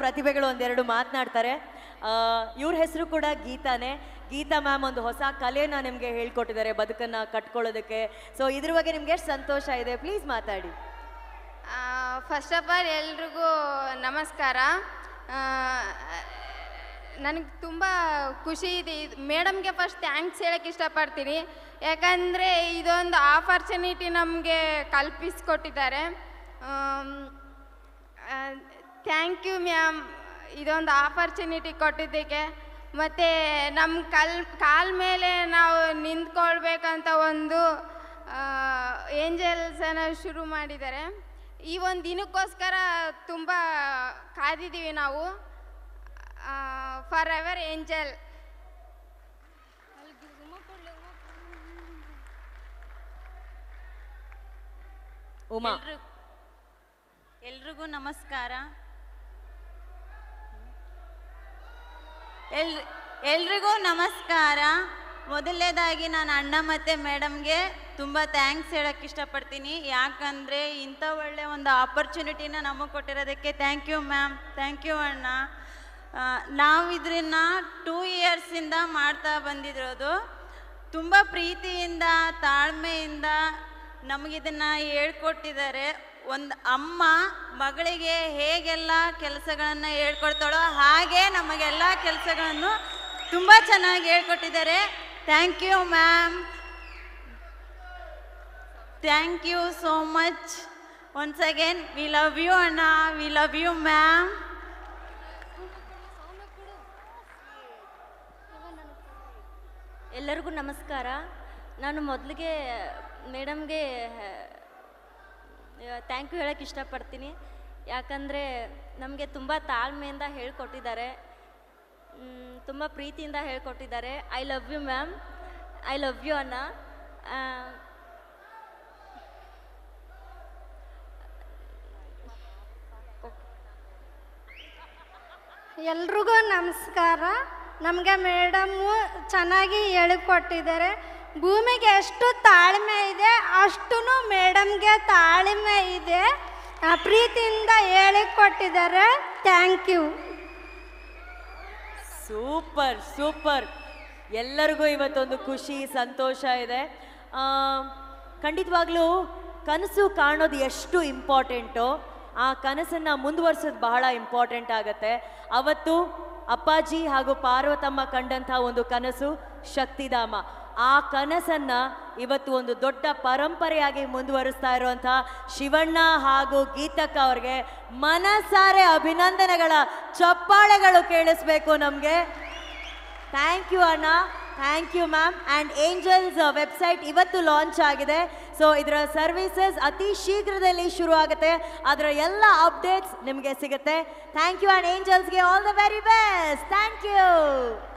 ಪ್ರತಿಭೆಗಳು ಒಂದೆರಡು ಮಾತನಾಡ್ತಾರೆ ಇವ್ರ ಹೆಸರು ಕೂಡ ಗೀತಾನೇ ಗೀತಾ ಮ್ಯಾಮ್ ಒಂದು ಹೊಸ ಕಲೆನ ನಿಮಗೆ ಹೇಳ್ಕೊಟ್ಟಿದ್ದಾರೆ ಬದುಕನ್ನ ಕಟ್ಕೊಳ್ಳೋದಕ್ಕೆ ಸೊ ಇದ್ರ ಬಗ್ಗೆ ನಿಮ್ಗೆ ಎಷ್ಟು ಸಂತೋಷ ಇದೆ ಪ್ಲೀಸ್ ಮಾತಾಡಿ ಫಸ್ಟ್ ಆಫ್ ಆಲ್ ಎಲ್ರಿಗೂ ನಮಸ್ಕಾರ ನನಗೆ ತುಂಬ ಖುಷಿ ಇದೆ ಮೇಡಮ್ಗೆ ಫಸ್ಟ್ ಥ್ಯಾಂಕ್ಸ್ ಹೇಳಕ್ಕೆ ಇಷ್ಟಪಡ್ತೀನಿ ಯಾಕಂದರೆ ಇದೊಂದು ಆಪರ್ಚುನಿಟಿ ನಮಗೆ ಕಲ್ಪಿಸ್ಕೊಟ್ಟಿದ್ದಾರೆ ಥ್ಯಾಂಕ್ ಯು ಮ್ಯಾಮ್ ಇದೊಂದು ಆಪರ್ಚುನಿಟಿ ಕೊಟ್ಟಿದ್ದಕ್ಕೆ ಮತ್ತು ನಮ್ಮ ಕಲ್ ಕಾಲ ಮೇಲೆ ನಾವು ನಿಂತ್ಕೊಳ್ಬೇಕಂತ ಒಂದು ಏಂಜಲ್ಸನ್ನು ಶುರು ಮಾಡಿದ್ದಾರೆ ಈ ಒಂದು ದಿನಕ್ಕೋಸ್ಕರ ತುಂಬ ಕಾದಿದ್ದೀವಿ ನಾವು ಫಾರ್ ಎವರ್ ಏಂಜಲ್ ಉಮಾ ಎಲ್ರಿಗೂ ನಮಸ್ಕಾರ ಎಲ್ ಎಲ್ರಿಗೂ ನಮಸ್ಕಾರ ಮೊದಲನೇದಾಗಿ ನಾನು ಅಣ್ಣ ಮತ್ತು ಮೇಡಮ್ಗೆ ತುಂಬ ಥ್ಯಾಂಕ್ಸ್ ಹೇಳಕ್ಕೆ ಇಷ್ಟಪಡ್ತೀನಿ ಯಾಕಂದರೆ ಇಂಥ ಒಳ್ಳೆ ಒಂದು ಆಪರ್ಚುನಿಟಿನ ನಮಗೆ ಕೊಟ್ಟಿರೋದಕ್ಕೆ thank you ma'am thank you ಅಣ್ಣ ಆ, ನಾವು ಇದನ್ನ ಟೂ ಇಯರ್ಸಿಂದ ಮಾಡ್ತಾ ಬಂದಿರೋದು ತುಂಬ ಪ್ರೀತಿಯಿಂದ ತಾಳ್ಮೆಯಿಂದ ನಮಗಿದನ್ನು ಹೇಳ್ಕೊಟ್ಟಿದ್ದಾರೆ ಒಂದು ಅಮ್ಮ ಮಗಳಿಗೆ ಹೇಗೆಲ್ಲ ಕೆಲಸಗಳನ್ನು ಹೇಳ್ಕೊಡ್ತಾಳೋ ಹಾಗೆ ನಮಗೆಲ್ಲ ಕೆಲಸಗಳನ್ನು ತುಂಬ ಚೆನ್ನಾಗಿ ಹೇಳ್ಕೊಟ್ಟಿದ್ದಾರೆ thank you ma'am thank you so much once again we love you ಅಣ್ಣ ವಿ ಲವ್ ಯು ಮ್ಯಾಮ್ ಎಲ್ಲರಿಗೂ ನಮಸ್ಕಾರ ನಾನು ಮೊದಲಿಗೆ ಮೇಡಮ್ಗೆ ಥ್ಯಾಂಕ್ ಯು ಹೇಳೋಕ್ಕೆ ಇಷ್ಟಪಡ್ತೀನಿ ಯಾಕಂದರೆ ನಮಗೆ ತುಂಬ ತಾಳ್ಮೆಯಿಂದ ಹೇಳ್ಕೊಟ್ಟಿದ್ದಾರೆ ತುಂಬ ಪ್ರೀತಿಯಿಂದ ಹೇಳ್ಕೊಟ್ಟಿದ್ದಾರೆ I love you ma'am I love you ಅಣ್ಣ ಆ, ಎಲ್ರಿಗೂ ನಮಸ್ಕಾರ ನಮಗೆ ಮೇಡಮ್ಮು ಚೆನ್ನಾಗಿ ಹೇಳಿಕೊಟ್ಟಿದ್ದಾರೆ ಭೂಮಿಗೆ ಎಷ್ಟು ತಾಳ್ಮೆ ಇದೆ ಅಷ್ಟು ಮೇಡಮ್ಗೆ ತಾಳ್ಮೆ ಇದೆ ಆ, ಪ್ರೀತಿಯಿಂದ ಹೇಳಿಕೊಟ್ಟಿದ್ದಾರೆ ಥ್ಯಾಂಕ್ ಯು ಸೂಪರ್ ಸೂಪರ್ ಎಲ್ಲರಿಗೂ ಇವತ್ತೊಂದು ಖುಷಿ ಸಂತೋಷ ಇದೆ ಆ, ಖಂಡಿತವಾಗ್ಲೂ ಕನಸು ಕಾಣೋದು ಎಷ್ಟು ಇಂಪಾರ್ಟೆಂಟೋ ಆ ಕನಸನ್ನ ಮುಂದುವರ್ಸೋದು ಬಹಳ ಇಂಪಾರ್ಟೆಂಟ್ ಆಗತ್ತೆ ಅವತ್ತು ಅಪ್ಪಾಜಿ ಹಾಗೂ ಪಾರ್ವತಮ್ಮ ಕಂಡಂಥ ಒಂದು ಕನಸು ಶಕ್ತಿಧಾಮ ಆ ಕನಸನ್ನ ಇವತ್ತು ಒಂದು ದೊಡ್ಡ ಪರಂಪರೆಯಾಗಿ ಮುಂದುವರಿಸ್ತಾ ಇರುವಂಥ ಶಿವಣ್ಣ ಹಾಗೂ ಗೀತಕ್ಕ ಅವ್ರಿಗೆ ಮನಸಾರೆ ಅಭಿನಂದನೆಗಳ ಚಪ್ಪಾಳೆಗಳು ಕೇಳಿಸ್ಬೇಕು ನಮಗೆ ಥ್ಯಾಂಕ್ ಯು ಅಣ್ಣ thank you ma'am and angels website ಇವತ್ತು ಲಾಂಚ್ ಆಗಿದೆ ಸೊ ಇದರ ಸರ್ವಿಸಸ್ ಅತಿ ಶೀಘ್ರದಲ್ಲಿ ಶುರು ಆಗುತ್ತೆ ಅದರ ಎಲ್ಲ ಅಪ್ಡೇಟ್ಸ್ ನಿಮಗೆ ಸಿಗುತ್ತೆ ಥ್ಯಾಂಕ್ ಯು ಆ್ಯಂಡ್ ಏಂಜಲ್ಸ್ಗೆ all the very best thank you